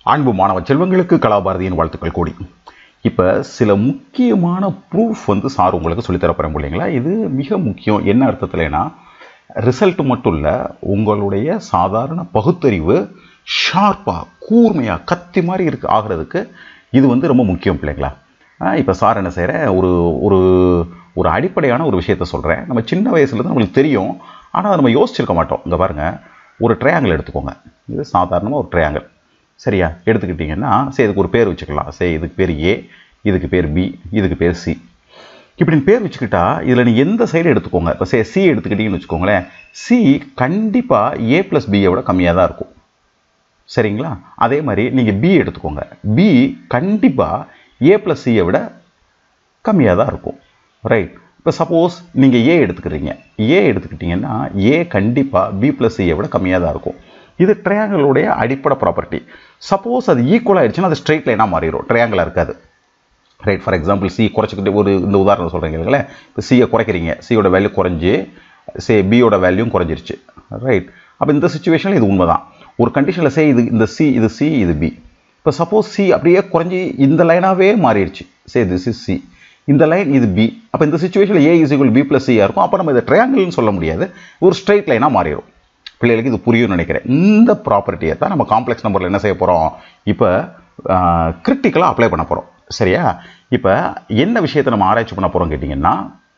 அன்பு மாணவ செல்வங்களுக்கு கலாபாரதியின் வாழ்த்துக்கள் கூடி இப்போ சில முக்கியமான ப்ரூஃப் வந்து சார் உங்களுக்கு சொல்லித்தர போகிறேன் இல்லைங்களா இது மிக முக்கியம் என்ன அர்த்தத்துலனா ரிசல்ட் மட்டும் இல்லை உங்களுடைய சாதாரண பகுத்தறிவு ஷார்ப்பாக கூர்மையாக கத்தி மாதிரி இருக்கு ஆகிறதுக்கு இது வந்து ரொம்ப முக்கியம் பிள்ளைங்களா இப்போ சார் என்ன செய்கிறேன் ஒரு ஒரு ஒரு அடிப்படையான ஒரு விஷயத்த சொல்கிறேன் நம்ம சின்ன வயசுலேருந்து நம்மளுக்கு தெரியும் ஆனால் அதை நம்ம யோசிச்சிருக்க மாட்டோம் இங்கே பாருங்கள் ஒரு ட்ரையாங்கிள் எடுத்துக்கோங்க இது சாதாரணமாக ஒரு ட்ரையாங்கிள் சரியா எடுத்துக்கிட்டிங்கன்னா சரி இதுக்கு ஒரு பேர் வச்சுக்கலாம் சரி இதுக்கு பேர் ஏ இதுக்கு பேர் பி இதுக்கு பேர் சி இப்படின்னு பேர் வச்சுக்கிட்டா இதில் நீங்கள் எந்த சைடு எடுத்துக்கோங்க இப்போ சே சி எடுத்துக்கிட்டீங்கன்னு வச்சுக்கோங்களேன் சி கண்டிப்பாக ஏ ப்ளஸ் பியை விட கம்மியாக தான் இருக்கும் சரிங்களா அதே மாதிரி நீங்கள் பி எடுத்துக்கோங்க பி கண்டிப்பாக ஏ ப்ளஸ் சியை விட கம்மியாக தான் இருக்கும் ரைட் இப்போ சப்போஸ் நீங்கள் ஏ எடுத்துக்கிறீங்க ஏ எடுத்துக்கிட்டிங்கன்னா ஏ கண்டிப்பாக பி ப்ளஸ் சியை விட கம்மியாக தான் இருக்கும் இது ட்ரையாங்கிளுடைய அடிப்படை ப்ராப்பர்ட்டி சப்போஸ் அது ஈக்குவல் ஆயிடுச்சுன்னா அது ஸ்ட்ரெயிட் லைனாக மாறிடும் ட்ரையாங்கிளாக இருக்காது ரைட் ஃபார் எக்ஸாம்பிள் சி குறைச்சிக்கிட்டு ஒரு இந்த உதாரணம் சொல்கிறீங்க இல்லைங்களே இப்போ சியை குறைக்கிறீங்க சியோட வேல்யூ குறைஞ்சி சே பியோட வேல்யூவும் குறைஞ்சிருச்சு ரைட் அப்போ இந்த சுச்சுவேஷனில் இது உண்மை தான் ஒரு கண்டிஷனில் சே இது இந்த சி இது சி இது பி இப்போ சப்போஸ் சி அப்படியே குறைஞ்சி இந்த லைனாகவே மாறிடுச்சு சே திஸ் இஸ் சி இந்த லைன் இது பி அப்போ இந்த சுச்சுவேஷனில் A is equal B plus சியாக இருக்கும் அப்போ நம்ம இதை ட்ரையாங்கிள்னு சொல்ல முடியாது ஒரு ஸ்ட்ரைட் லைனாக மாறிடும் பிள்ளைகளுக்கு இது புரியும்னு நினைக்கிறேன் இந்த ப்ராப்பர்ட்டியை தான் நம்ம காம்ப்ளெக்ஸ் நம்பரில் என்ன செய்ய போகிறோம் இப்போ கிரிட்டிக்கலாக அப்ளை பண்ண போகிறோம் சரியா இப்போ என்ன விஷயத்தை நம்ம ஆராய்ச்சி பண்ண போகிறோம் கேட்டிங்கன்னா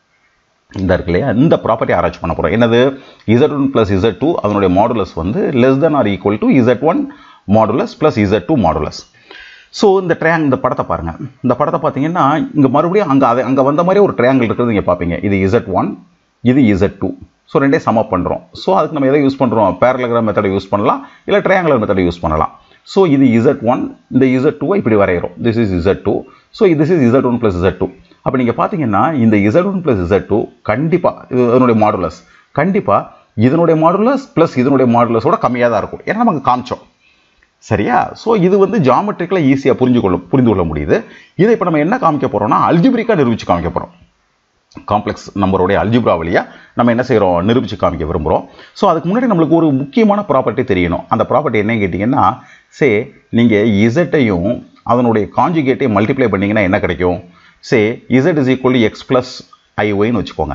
இந்த இருக்கு இல்லையா இந்த ப்ராப்பர்ட்டி ஆராய்ச்சி பண்ண போகிறோம் என்னது Z one plus Z two அதனுடைய மாடுலஸ் வந்து less than or equal to Z one modulus plus Z two modulus so இந்த ட்ரையாங் இந்த படத்தை பாருங்கள் இந்த படத்தை பார்த்தீங்கன்னா இங்கே மறுபடியும் அங்கே அதை அங்கே வந்த மாதிரி ஒரு ட்ரையாங்கிள் இருக்கிறது நீங்கள் பார்ப்பீங்க இது இசட் ஒன் இது இசட் டூ ஸோ ரெண்டே சம் அப் பண்ணுறோம் ஸோ அதுக்கு நம்ம எதை யூஸ் பண்ணுறோம் பேரலகிராம் மெத்தடை யூஸ் பண்ணலாம் இல்லை ட்ரையாங்குலர் மெத்தடை யூஸ் பண்ணலாம் ஸோ இது இசட் ஒன் இந்த இசட் டூவை இப்படி வரைகிறோம் this is Z two so this is Z one plus Z two அப்போ நீங்கள் பார்த்தீங்கன்னா இந்த Z one plus Z two கண்டிப்பாக இது இதனுடைய மாடுலஸ் கண்டிப்பாக இதனுடைய மாடுலஸ் ப்ளஸ் இதனுடைய மாடுலஸோட கம்மியாக தான் இருக்கும் ஏன்னா நமக்கு காமிச்சோம் சரியா ஸோ இது வந்து ஜாமெட்ரிக்கலாக ஈஸியாக புரிஞ்சு கொள்ள புரிந்து கொள்ள முடியுது இதை இப்போ நம்ம என்ன காமிக்க போகிறோம்னா அல்ஜிபிரிக்காக நிரூபிச்சு காமிக்க போகிறோம் காம்ப்ளெக்ஸ் நம்பருடைய அல்ஜிப்ரா வழியாக நம்ம என்ன செய்கிறோம் நிரூபித்து காமிக்க விரும்புகிறோம் ஸோ அதுக்கு முன்னாடி நம்மளுக்கு ஒரு முக்கியமான ப்ராப்பர்ட்டி தெரியணும் அந்த ப்ராப்பர்ட்டி என்னன்னு கேட்டிங்கன்னா சே நீங்கள் இசட்டையும் அதனுடைய காஞ்சுகேட்டையும் மல்டிப்ளை பண்ணிங்கன்னா என்ன கிடைக்கும் say Z is equal X plus ஐஒய்னு வச்சுக்கோங்க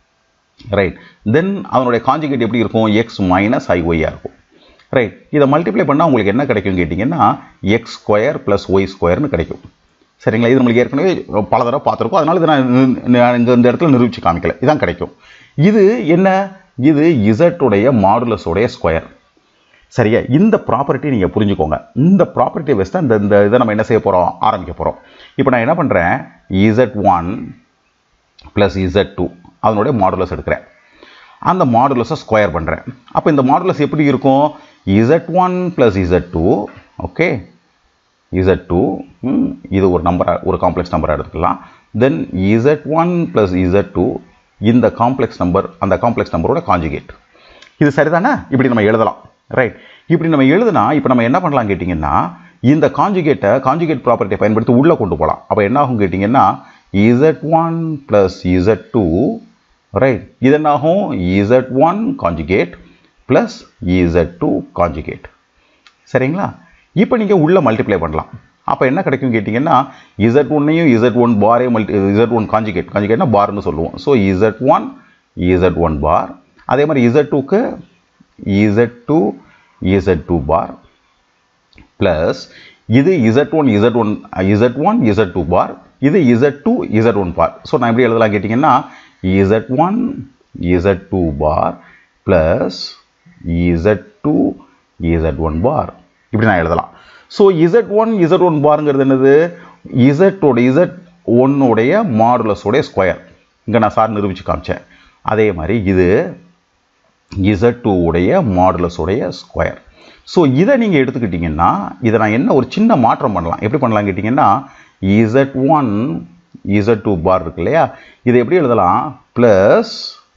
ரைட் தென் அதனுடைய காஞ்சுகேட் எப்படி இருக்கும் எக்ஸ் மைனஸ் ஐஒய்யாக இருக்கும் ரைட் இதை மல்டிப்ளை பண்ணால் உங்களுக்கு என்ன கிடைக்கும் கேட்டிங்கன்னா எக்ஸ் ஸ்கொயர் ப்ளஸ் ஒய் ஸ்கொயர்னு கிடைக்கும் சரிங்களா இது நம்மளுக்கு ஏற்கனவே பல தடவை பார்த்துருக்கோம் அதனால் இதை நான் இங்கே இந்த இடத்துல நிரூபித்து காமிக்கல இதான் கிடைக்கும் இது என்ன இது இசட்டுடைய மாடுலஸோடைய ஸ்கொயர் சரியா இந்த ப்ராப்பர்ட்டி நீங்கள் புரிஞ்சுக்கோங்க இந்த ப்ராப்பர்ட்டியை வச்சு தான் இந்த இந்த இதை நம்ம என்ன செய்ய போகிறோம் ஆரம்பிக்க போகிறோம் இப்போ நான் என்ன பண்ணுறேன் Z one plus Z two அதனுடைய மாடுலஸ் எடுக்கிறேன் அந்த மாடுலஸை ஸ்கொயர் பண்ணுறேன் அப்போ இந்த மாடுலஸ் எப்படி இருக்கும் Z one plus Z two okay Z two இது ஒரு நம்பராக ஒரு காம்ப்ளெக்ஸ் நம்பராக எடுத்துக்கலாம் then Z one plus Z two இந்த காம்ப்ளெக்ஸ் நம்பர் அந்த காம்ப்ளெக்ஸ் நம்பரோட காஞ்சுகேட் இது சரிதானே இப்படி நம்ம எழுதலாம் ரைட் இப்படி நம்ம எழுதுனா இப்போ நம்ம என்ன பண்ணலாம் கேட்டிங்கன்னா இந்த காஞ்சுகேட்டை காஞ்சுகேட் ப்ராப்பர்ட்டியை பயன்படுத்தி உள்ளே கொண்டு போகலாம் அப்போ என்ன ஆகும் கேட்டிங்கன்னா Z one plus Z two right இது என்ன ஆகும் Z one conjugate plus Z two conjugate சரிங்களா இப்போ நீங்கள் உள்ளே மல்டிப்ளை பண்ணலாம் அப்போ என்ன கிடைக்கும் கேட்டிங்கன்னா இசட் ஒன்னையும் இசட் ஒன் பாரே மல்டி இசட் ஒன் காஞ்சிகேட் காஞ்சிகேட்னா பார்னு சொல்லுவோம் so Z one Z one bar அதே மாதிரி இசட் டூக்கு Z two Z two bar plus இது Z one Z one Z one Z two bar இது Z two Z one bar so நான் எப்படி எழுதலாம் கேட்டிங்கன்னா Z one Z two bar plus Z two Z one bar இப்படி நான் எழுதலாம் so Z one Z one பாருங்கிறது என்னது இசட்டோட இசட் ஒன்னுடைய மாடுலஸோடைய ஸ்கொயர் இங்கே நான் சார் நிரூபித்து காமிச்சேன் அதே மாதிரி இது இசட் டூ உடைய மாடுலஸோடைய ஸ்கொயர் ஸோ இதை நீங்கள் எடுத்துக்கிட்டிங்கன்னா இதை நான் என்ன ஒரு சின்ன மாற்றம் பண்ணலாம் எப்படி பண்ணலாம் கேட்டிங்கன்னா Z one Z two bar இருக்கு இல்லையா இதை எப்படி எழுதலாம் plus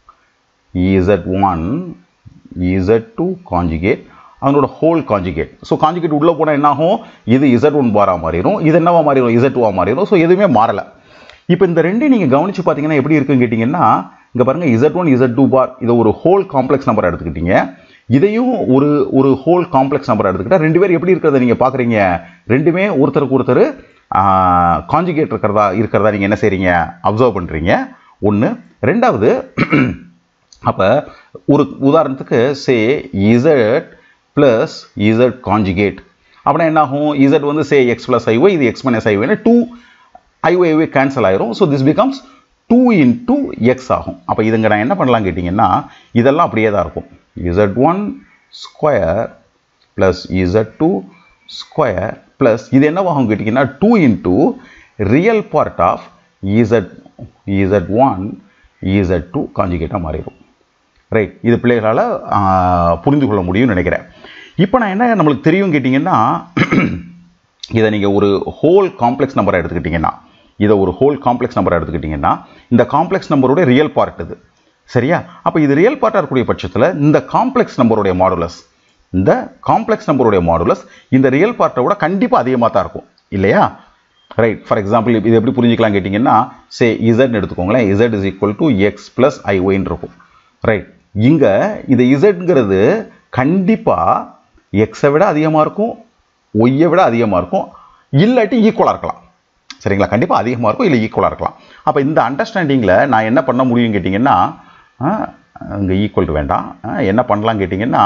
Z one Z two conjugate அதனோட ஹோல் காஞ்சுகேட் ஸோ காஞ்சுகேட் உள்ளே போனால் என்ன ஆகும் இது இசட் ஒன் பாராக மாறிடும் இது என்னவா மாறிடும் இசட் டூவாக மாறிடும் ஸோ எதுவுமே மாறலை இப்போ இந்த ரெண்டையும் நீங்கள் கவனித்து பார்த்தீங்கன்னா எப்படி இருக்குன்னு கேட்டிங்கன்னா இங்கே பாருங்கள் Z one Z two bar இதை ஒரு ஹோல் காம்ப்ளெக்ஸ் நம்பர் எடுத்துக்கிட்டீங்க இதையும் ஒரு ஒரு ஹோல் காம்ப்ளெக்ஸ் நம்பர் எடுத்துக்கிட்டா ரெண்டு பேர் எப்படி இருக்கிறத நீங்கள் பார்க்குறீங்க ரெண்டுமே ஒருத்தருக்கு ஒருத்தர் காஞ்சுகேட் இருக்கிறதா இருக்கிறதா நீங்கள் என்ன செய்கிறீங்க அப்சர்வ் பண்ணுறீங்க ஒன்று ரெண்டாவது அப்போ ஒரு உதாரணத்துக்கு say Z plus Z conjugate அப்படின்னா என்ன ஆகும் இசட் வந்து சே எக்ஸ் ப்ளஸ் ஐஒய் இது எக்ஸ் மைனஸ் ஐஒய்னா டூ ஐஒய்வே கேன்சல் ஆயிரும் so this becomes two into X ஆகும் அப்போ இதுங்க நான் என்ன பண்ணலாம் கேட்டிங்கன்னா இதெல்லாம் அப்படியே தான் இருக்கும் Z one square plus Z two square plus இது என்னவாகும் கேட்டிங்கன்னா two into real part of Z Z one Z two காஞ்சிகேட்டாக மாறிடும் ரைட் இது பிள்ளைகளால் புரிந்து கொள்ள முடியும்னு நினைக்கிறேன் இப்போ நான் என்ன நம்மளுக்கு தெரியும் கேட்டிங்கன்னா இதை நீங்கள் ஒரு ஹோல் காம்ப்ளெக்ஸ் நம்பரை எடுத்துக்கிட்டிங்கன்னா இதை ஒரு ஹோல் காம்ப்ளெக்ஸ் நம்பரை எடுத்துக்கிட்டிங்கன்னா இந்த காம்ப்ளெக்ஸ் நம்பருடைய ரியல் பார்ட் இது சரியா அப்போ இது ரியல் பார்ட்டாக இருக்கக்கூடிய பட்சத்தில் இந்த காம்ப்ளெக்ஸ் நம்பருடைய மாடுலஸ் இந்த காம்ப்ளெக்ஸ் நம்பருடைய மாடுலஸ் இந்த ரியல் பார்ட்டை விட கண்டிப்பாக அதிகமாக தான் இருக்கும் இல்லையா ரைட் ஃபார் எக்ஸாம்பிள் இது எப்படி புரிஞ்சுக்கலாம் கேட்டிங்கன்னா சே இசட்னு எடுத்துக்கோங்களேன் Z is equal to X plus ஐஒய்ன்னு இருக்கும் ரைட் இங்கே இந்த இசட்ங்கிறது கண்டிப்பாக எக்ஸை விட அதிகமாக இருக்கும் ஒய்யை விட அதிகமாக இருக்கும் இல்லாட்டி ஈக்குவலாக இருக்கலாம் சரிங்களா கண்டிப்பாக அதிகமாக இருக்கும் இல்லை ஈக்குவலாக இருக்கலாம் அப்போ இந்த அண்டர்ஸ்டாண்டிங்கில் நான் என்ன பண்ண முடியும் கேட்டிங்கன்னா இங்கே ஈக்குவல் வேண்டாம் என்ன பண்ணலாம் கேட்டிங்கன்னா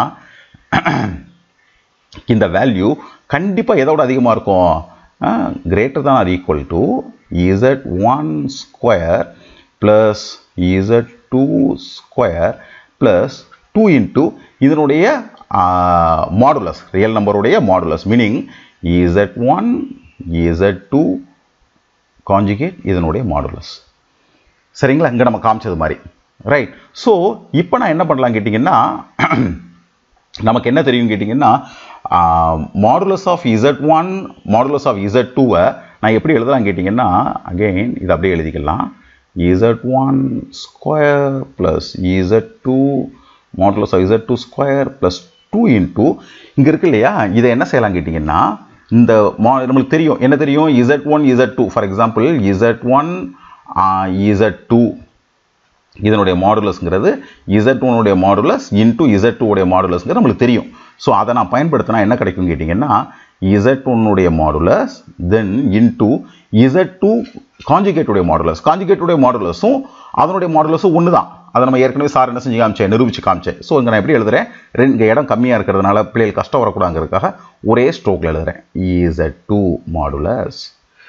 இந்த வேல்யூ கண்டிப்பாக எதோட அதிகமாக இருக்கும் கிரேட்டர் தான் or equal to Z one square plus Z two square plus two into இதனுடைய மாடுலஸ் ரியல் நம்பருடைய modulus meaning Z one Z two conjugate இதனுடைய மாடுலஸ் சரிங்களா இங்கே நம்ம காமிச்சது மாதிரி ரைட் ஸோ இப்போ நான் என்ன பண்ணலாம் கேட்டிங்கன்னா நமக்கு என்ன தெரியும் கேட்டிங்கன்னா modulus of Z one modulus of Z டூவை நான் எப்படி எழுதலாம் கேட்டிங்கன்னா அகெயின் இது அப்படியே எழுதிக்கலாம் Z one square plus Z two modulus of Z two square plus two into இங்கே இருக்கு இல்லையா இதை என்ன செய்யலாம் கேட்டிங்கன்னா இந்த மா நம்மளுக்கு தெரியும் என்ன தெரியும் Z one Z two for example Z one Z two இதனுடைய மாடுலஸ்ங்கிறது இசட் ஒனுடைய மாடுலஸ் இன்டூ இசட் டூ உடைய மாடுலஸ்ங்கிறது நம்மளுக்கு தெரியும் ஸோ அதை நான் பயன்படுத்தினா என்ன கிடைக்கும் கேட்டிங்கன்னா இசட் ஒன்னுடைய modulus then into Z two காஞ்சிகேட்டுடைய மாடுலஸ் காஞ்சிகேட்டுடைய மாடுலஸும் அதனுடைய மாடுலஸும் ஒன்று தான் அதை நம்ம ஏற்கனவே சார் என்ன செஞ்சு காமிச்சேன் நிரூபிச்சு காமிச்சேன் ஸோ இங்கே நான் எப்படி எழுதுறேன் ரெண்டு இடம் கம்மியாக இருக்கிறதுனால பிள்ளைகள் கஷ்டம் வரக்கூடாதுங்கிறதுக்காக ஒரே ஸ்ட்ரோக்கில் எழுதுறேன் Z two modulus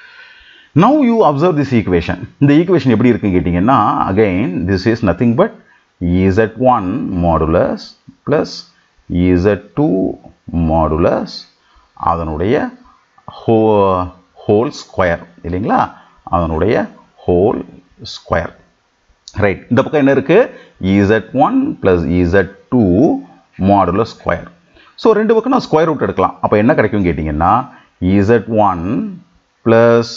now you observe this equation இந்த ஈக்குவேஷன் எப்படி இருக்குன்னு கேட்டிங்கன்னா again this is nothing but Z one modulus plus Z two modulus அதனுடைய ஹோ ஹோல் ஸ்கொயர் இல்லைங்களா அதனுடைய ஹோல் ஸ்கொயர் ரைட் இந்த பக்கம் என்ன இருக்குது Z one plus Z two modulus square so ரெண்டு பக்கம் நான் ஸ்கொயர் ரூட் எடுக்கலாம் அப்போ என்ன கிடைக்கும் கேட்டிங்கன்னா Z one plus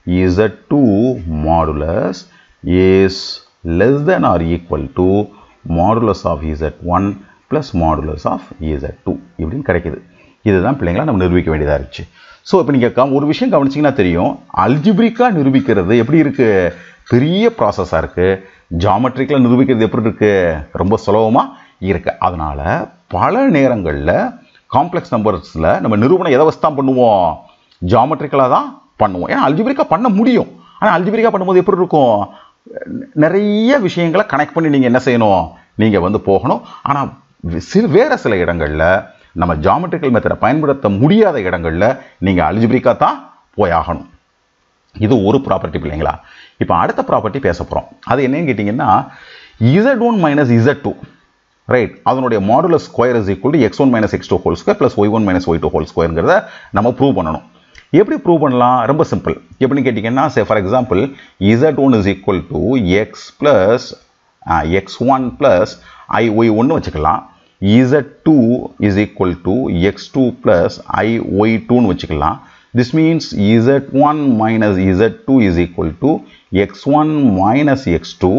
z2 modulus is less than or equal to modulus of z1 plus modulus of z2 இப்படின்னு கிடைக்குது இதுதான் பிள்ளைங்களா நம்ம நிரூபிக்க வேண்டியதாக இருந்துச்சு ஸோ இப்போ நீங்கள் ஒரு விஷயம் கவனிச்சிங்கன்னா தெரியும் அல்ஜிப்ரிக்காக நிரூபிக்கிறது எப்படி இருக்குது பெரிய ப்ராசஸாக இருக்குது ஜாமெட்ரிக்கில் நிரூபிக்கிறது எப்படி இருக்குது ரொம்ப சுலபமாக இருக்குது அதனால் பல நேரங்களில் காம்ப்ளெக்ஸ் நம்பர்ஸில் நம்ம நிரூபணம் எதை வச்சு தான் பண்ணுவோம் ஜாமெட்ரிக்கலாக தான் பண்ணுவோம் ஏன்னா அல்ஜிபிரிக்கா பண்ண முடியும் ஆனால் அல்ஜிபிரிக்கா பண்ணும்போது எப்படி இருக்கும் நிறைய விஷயங்களை கனெக்ட் பண்ணி நீங்கள் என்ன செய்யணும் நீங்கள் வந்து போகணும் ஆனால் சிறு வேறு சில இடங்களில் நம்ம ஜாமெட்ரிக்கல் மெத்தடை பயன்படுத்த முடியாத இடங்களில் நீங்கள் அல்ஜிபிரிக்கா தான் போயாகணும் இது ஒரு ப்ராப்பர்ட்டி பிள்ளைங்களா இப்போ அடுத்த ப்ராப்பர்ட்டி பேச போகிறோம் அது என்னன்னு கேட்டிங்கன்னா Z one minus Z two right அதனுடைய modulus square is equal to X one minus X two whole square plus Y one minus Y two whole ஸ்கொயருங்கிறத நம்ம ப்ரூவ் பண்ணணும் எப்படி ப்ரூவ் பண்ணலாம் ரொம்ப சிம்பிள் எப்படின்னு கேட்டிங்கன்னா say for example Z one is equal to X plus X one plus I Y ஒன்று வச்சுக்கலாம் Z two is equal to X two plus I Y டூன்னு வச்சுக்கலாம் this means Z one minus Z two is equal to X one minus X two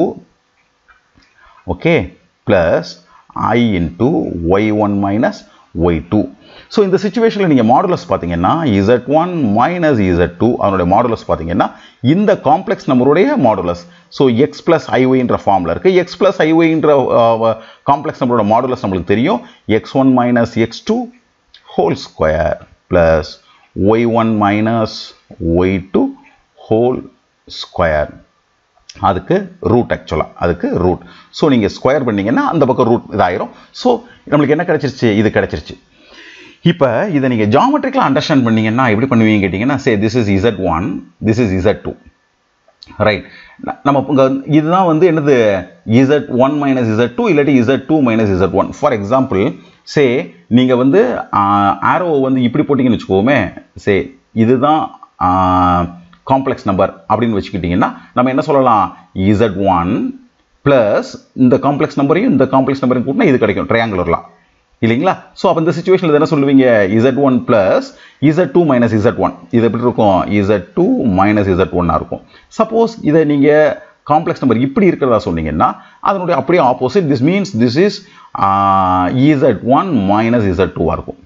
okay plus i into y1 minus y2 so இந்த சுச்சுவேஷனில் நீங்கள் modulus பார்த்தீங்கன்னா Z one minus Z two அதனுடைய modulus பார்த்தீங்கன்னா இந்த complex நம்பருடைய modulus so X plus ஐஒய்ன்ற ஃபார்மில் இருக்குது எக்ஸ் பிளஸ் ஐஒய்ன்ற காம்ப்ளெக்ஸ் நம்பரோட மாடுலஸ் நம்மளுக்கு தெரியும் X one minus X two whole square plus Y one minus Y two whole square அதுக்கு ரூட் ஆக்சுவலாக அதுக்கு ரூட் ஸோ நீங்கள் ஸ்கொயர் பண்ணீங்கன்னா அந்த பக்கம் ரூட் இதாயிரும் ஸோ நம்மளுக்கு என்ன கிடச்சிருச்சு இது கிடச்சிருச்சு இப்போ இதை நீங்கள் ஜாமெட்ரிக்கலாக அண்டர்ஸ்டாண்ட் பண்ணீங்கன்னா எப்படி பண்ணுவீங்க கேட்டிங்கன்னா say this is Z one this is Z two right நம்ம இங்கே இதுதான் வந்து என்னது Z one minus Z two இல்லாட்டி Z two minus Z one for example say நீங்கள் வந்து ஆரோவை வந்து இப்படி போட்டிங்கன்னு வச்சுக்கோமே சே இதுதான் காம்ப்ளெக்ஸ் நம்பர் அப்படின்னு வச்சுக்கிட்டிங்கன்னா நம்ம என்ன சொல்லலாம் இசட் ஒன் ப்ளஸ் இந்த காம்ப்ளெக்ஸ் நம்பரையும் இந்த காம்ப்ளெக்ஸ் நம்பரையும் கூட்டினா இது கிடைக்கும் ட்ரையாங்குலர்லாம் இல்லைங்களா ஸோ அப்போ இந்த சுச்சுவேஷனில் என்ன சொல்லுவீங்க Z one plus Z two minus Z one இது எப்படி இருக்கும் இசட் டூ மைனஸ் இசட் ஒன்னாக இருக்கும் சப்போஸ் இதை நீங்கள் காம்ப்ளெக்ஸ் நம்பர் இப்படி இருக்கிறதா சொன்னீங்கன்னா அதனுடைய அப்படியே opposite this means this is Z one minus Z டூவாக இருக்கும்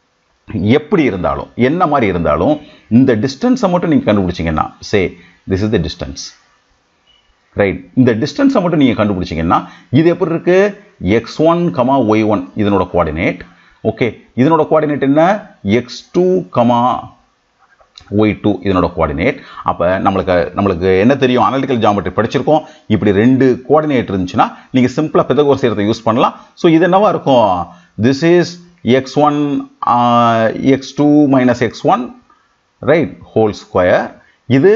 எப்படி இருந்தாலும் என்ன மாதிரி இருந்தாலும் இந்த டிஸ்டன்ஸை மட்டும் நீங்கள் கண்டுபிடிச்சிங்கன்னா say this is the distance right இந்த டிஸ்டன்ஸை மட்டும் நீங்கள் கண்டுபிடிச்சிங்கன்னா இது எப்படி இருக்கு X one comma Y one இதனோட கோஆர்டினேட் ஓகே இதனோட கோஆர்டினேட் என்ன X two comma Y two இதனோட கோஆர்டினேட் அப்போ நம்மளுக்கு நம்மளுக்கு என்ன தெரியும் அனலிட்டிக்கல் ஜாமெட்ரி படிச்சிருக்கோம் இப்படி ரெண்டு கோஆர்டினேட் இருந்துச்சுன்னா நீங்கள் சிம்பிளாக பெதகோர் செய்கிறத யூஸ் பண்ணலாம் ஸோ இது என்னவா இருக்கும் this is x1 uh, x2 minus x1 right whole square இது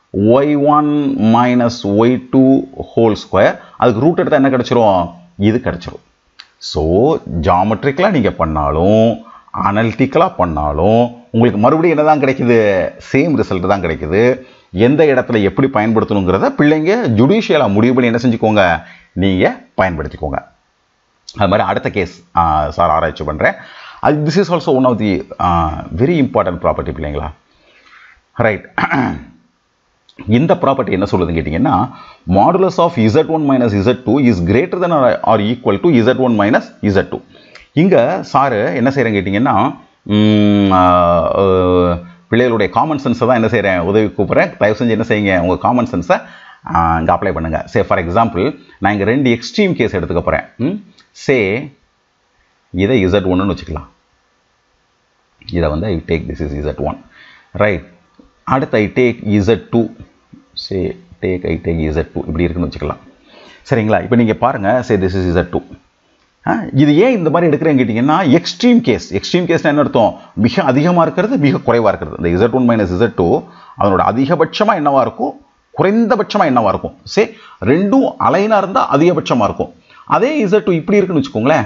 y1 minus y2 whole square அதுக்கு ரூட் எடுத்தால் என்ன கிடைச்சிரும் இது கிடைச்சிரும் ஸோ ஜாமெட்ரிக்கலாக நீங்கள் பண்ணாலும் அனலிட்டிக்கலாக பண்ணாலும் உங்களுக்கு மறுபடியும் என்ன தான் கிடைக்குது சேம் ரிசல்ட் தான் கிடைக்குது எந்த இடத்துல எப்படி பயன்படுத்தணுங்கிறத பிள்ளைங்க ஜுடிஷியலாக முடிவு பண்ணி என்ன செஞ்சுக்கோங்க நீங்கள் பயன்படுத்திக்கோங்க அது மாதிரி அடுத்த கேஸ் சார் ஆராய்ச்சி பண்ணுறேன் அது this is also one of the very important property பிள்ளைங்களா ரைட் இந்த ப்ராப்பர்ட்டி என்ன சொல்லுதுன்னு கேட்டிங்கன்னா modulus of Z one minus Z two is greater than or equal to Z one minus Z two இங்கே sir என்ன செய்கிறேன் கேட்டிங்கன்னா பிள்ளைகளுடைய காமன் சென்ஸை தான் என்ன செய்கிறேன் உதவி கூப்பிட்றேன் தயவு செஞ்சு என்ன செய்யுங்க உங்கள் காமன் சென்ஸை இங்கே அப்ளை பண்ணுங்கள் சே ஃபார் எக்ஸாம்பிள் நான் இங்கே ரெண்டு எக்ஸ்ட்ரீம் கேஸ் எடுத்துக்க போகிறேன் சே இதை இசட் ஒன்றுன்னு வச்சுக்கலாம் இதை வந்து I take this is Z one right அடுத்து I take Z two say take I take Z two இப்படி இருக்குன்னு வச்சுக்கலாம் சரிங்களா இப்போ நீங்கள் பாருங்கள் say this is Z two இது ஏன் இந்த மாதிரி எடுக்கிறேன்னு கேட்டிங்கன்னா எக்ஸ்ட்ரீம் கேஸ் எக்ஸ்ட்ரீம் கேஸ்னா என்ன அர்த்தம் மிக அதிகமாக இருக்கிறது மிக குறைவாக இருக்கிறது இந்த Z one minus Z two அதனோட அதிகபட்சமாக என்னவாக இருக்கும் குறைந்தபட்சமாக என்னவாக இருக்கும் சே ரெண்டும் அலைனாக இருந்தால் அதிகபட்சமாக இருக்கும் அதே இசட் டூ இப்படி இருக்குன்னு வச்சுக்கோங்களேன்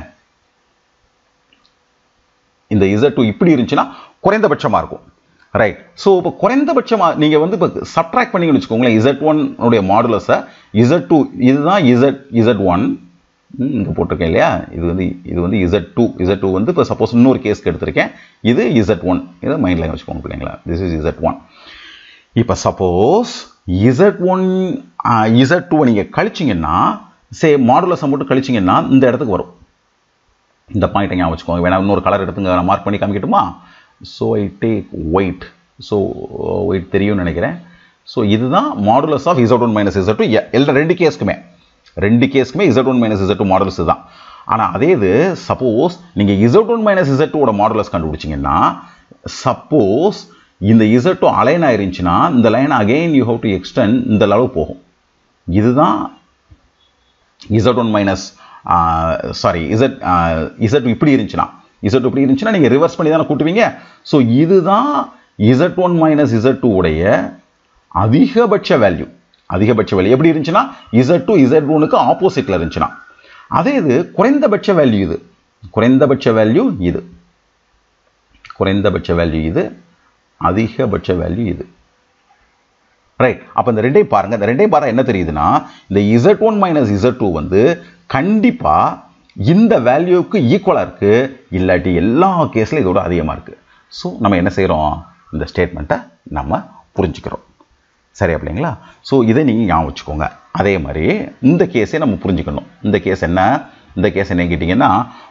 இந்த இசட் டூ இப்படி இருந்துச்சுன்னா குறைந்தபட்சமாக இருக்கும் ரைட் ஸோ இப்போ குறைந்தபட்சமாக நீங்கள் வந்து இப்போ சப்ட்ராக்ட் பண்ணிங்கன்னு வச்சுக்கோங்களேன் இசட் ஒன் உடைய மாடுலஸை இசட் டூ இதுதான் இசட் இசட் ஒன் இங்கே போட்டிருக்கேன் இல்லையா இது வந்து இது வந்து இசட் டூ இசட் டூ வந்து இப்போ சப்போஸ் இன்னொரு கேஸ்க்கு எடுத்திருக்கேன் இது இசட் ஒன் இதை மைண்டில் வச்சுக்கோங்க பிள்ளைங்களா திஸ் இஸ் இசட் ஒன் இப்போ சப்போஸ் இசட் ஒன் இசட் டூவை நீங்கள் கழிச்சிங்கன்னா சே மாடுலஸை மட்டும் கழிச்சிங்கன்னா இந்த இடத்துக்கு வரும் இந்த பாயிண்ட்டை ஞாபகம் வச்சுக்கோங்க வேணா இன்னொரு கலர் எடுத்துங்க நான் மார்க் பண்ணி காமிக்கட்டுமா so I take white so white தெரியும்னு நினைக்கிறேன் ஸோ இதுதான் modulus of Z one minus Z two எல்லா ரெண்டு கேஸ்க்குமே ரெண்டு கேஸ்க்குமே Z one minus Z two modulus தான் ஆனால் அதே இது சப்போஸ் நீங்கள் இசட் ஒன் மைனஸ் இசட் டூவோட மாடலஸ் கண்டுபிடிச்சிங்கன்னா சப்போஸ் இந்த இசட் டூ அலைன் ஆயிருந்துச்சுன்னா இந்த line again you have to extend இந்த அளவு போகும் இதுதான் Z one minus sorry Z Z இப்படி இருந்துச்சுன்னா இசட் இப்படி இருந்துச்சுன்னா நீங்கள் ரிவர்ஸ் பண்ணி தானே கூட்டுவீங்க ஸோ இதுதான் Z one minus Z two உடைய அதிகபட்ச வேல்யூ அதிகபட்ச வேல்யூ எப்படி இருந்துச்சுன்னா இசட் டூ இசட் ஒனுக்கு ஆப்போசிட்டில் இருந்துச்சுன்னா அதே இது குறைந்தபட்ச வேல்யூ இது குறைந்தபட்ச வேல்யூ இது குறைந்தபட்ச வேல்யூ இது அதிகபட்ச வேல்யூ இது ரைட் அப்போ இந்த ரெண்டையும் பாருங்கள் இந்த ரெண்டையும் பார்த்தா என்ன தெரியுதுன்னா இந்த Z one minus Z two வந்து கண்டிப்பாக இந்த வேல்யூவுக்கு ஈக்குவலாக இருக்குது இல்லாட்டி எல்லா கேஸ்லையும் இதோட அதிகமாக இருக்குது ஸோ நம்ம என்ன செய்கிறோம் இந்த ஸ்டேட்மெண்ட்டை நம்ம புரிஞ்சுக்கிறோம் சரி அப்படிங்களா ஸோ இதை நீங்கள் ஞாபகம் வச்சுக்கோங்க அதே மாதிரி இந்த கேஸை நம்ம புரிஞ்சுக்கணும் இந்த கேஸ் என்ன இந்த கேஸ் என்ன கேட்டிங்கன்னா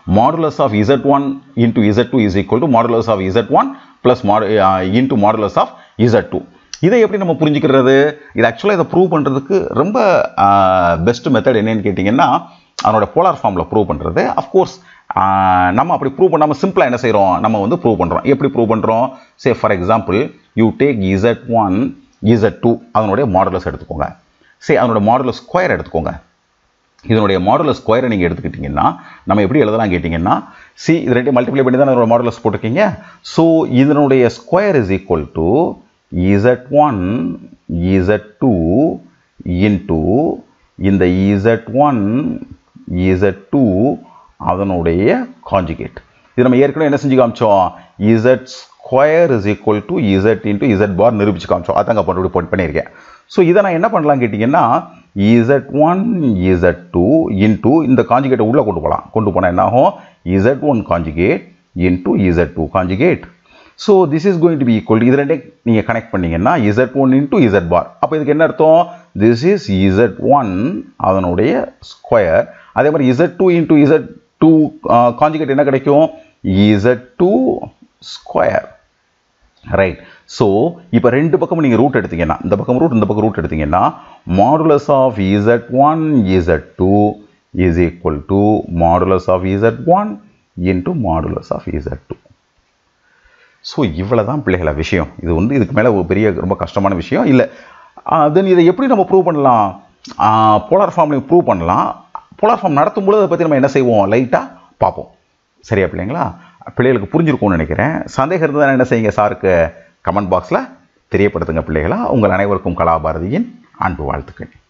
modulus of Z one into Z two is equal to modulus of Z one plus மாடு into modulus of Z two இதை எப்படி நம்ம புரிஞ்சுக்கிறது இது ஆக்சுவலாக இதை ப்ரூவ் பண்ணுறதுக்கு ரொம்ப பெஸ்ட் மெத்தட் என்னன்னு கேட்டிங்கன்னா அதனோட போலார் ஃபார்மில் ப்ரூவ் பண்ணுறது அஃப்கோர்ஸ் நம்ம அப்படி ப்ரூவ் பண்ணாமல் சிம்பிளாக என்ன செய்கிறோம் நம்ம வந்து ப்ரூவ் பண்ணுறோம் எப்படி ப்ரூவ் பண்ணுறோம் say for example you take Z one Z two அதனுடைய மாடுலஸ் எடுத்துக்கோங்க சே அதனோட மாடுலஸ் ஸ்கொயர் எடுத்துக்கோங்க இதனுடைய மாடுலஸ் ஸ்கொயரை நீங்கள் எடுத்துக்கிட்டிங்கன்னா நம்ம எப்படி எழுதலாம் கேட்டிங்கன்னா சி இது ரெண்டு மல்டிப்ளை பண்ணி தான் அதோட மாடுலஸ் போட்டிருக்கீங்க ஸோ இதனுடைய square is equal to Z one Z two into இந்த இசட் ஒன் இசட் டூ அதனுடைய காஞ்சுகேட் இது நம்ம ஏற்கனவே என்ன செஞ்சு காமிச்சோம் Z square is equal to Z into Z bar நிரூபிச்சு காமிச்சோம் அதாங்க பண்ணி போட் பண்ணியிருக்கேன் ஸோ இதை நான் என்ன பண்ணலாம் கேட்டிங்கன்னா Z one Z two into இந்த காஞ்சுகேட்டை உள்ளே கொண்டு போகலாம் கொண்டு போனால் என்ன ஆகும் Z one conjugate into Z two conjugate so this is going to be equal இது ரெண்டே நீங்கள் கனெக்ட் பண்ணீங்கன்னா Z one into Z bar அப்போ இதுக்கு என்ன அர்த்தம் திஸ் இஸ் இசட் ஒன் அதனுடைய ஸ்கொயர் அதே மாதிரி Z two into Z two conjugate என்ன கிடைக்கும் Z two square right so இப்போ ரெண்டு பக்கமும் நீங்கள் ரூட் எடுத்தீங்கன்னா இந்த பக்கம் ரூட் இந்த பக்கம் ரூட் எடுத்தீங்கன்னா modulus of Z one Z two is equal to modulus of Z one into modulus of Z two so இவ்வளோ தான் பிள்ளைகள விஷயம் இது வந்து இதுக்கு மேலே ஒரு பெரிய ரொம்ப கஷ்டமான விஷயம் இல்லை தென் இதை எப்படி நம்ம ப்ரூவ் பண்ணலாம் போலார் ஃபார்ம்லையும் ப்ரூவ் பண்ணலாம் போலார் ஃபார்ம் நடத்தும்போது அதை பற்றி நம்ம என்ன செய்வோம் லைட்டாக பார்ப்போம் சரியா பிள்ளைங்களா பிள்ளைகளுக்கு புரிஞ்சிருக்கும்னு நினைக்கிறேன் சந்தேகம் இருந்தால் என்ன செய்யுங்க சாருக்கு கமெண்ட் பாக்ஸில் தெரியப்படுத்துங்க பிள்ளைகளா உங்கள் அனைவருக்கும் கலாபாரதியின் அன்பு வாழ்த்துக்கள்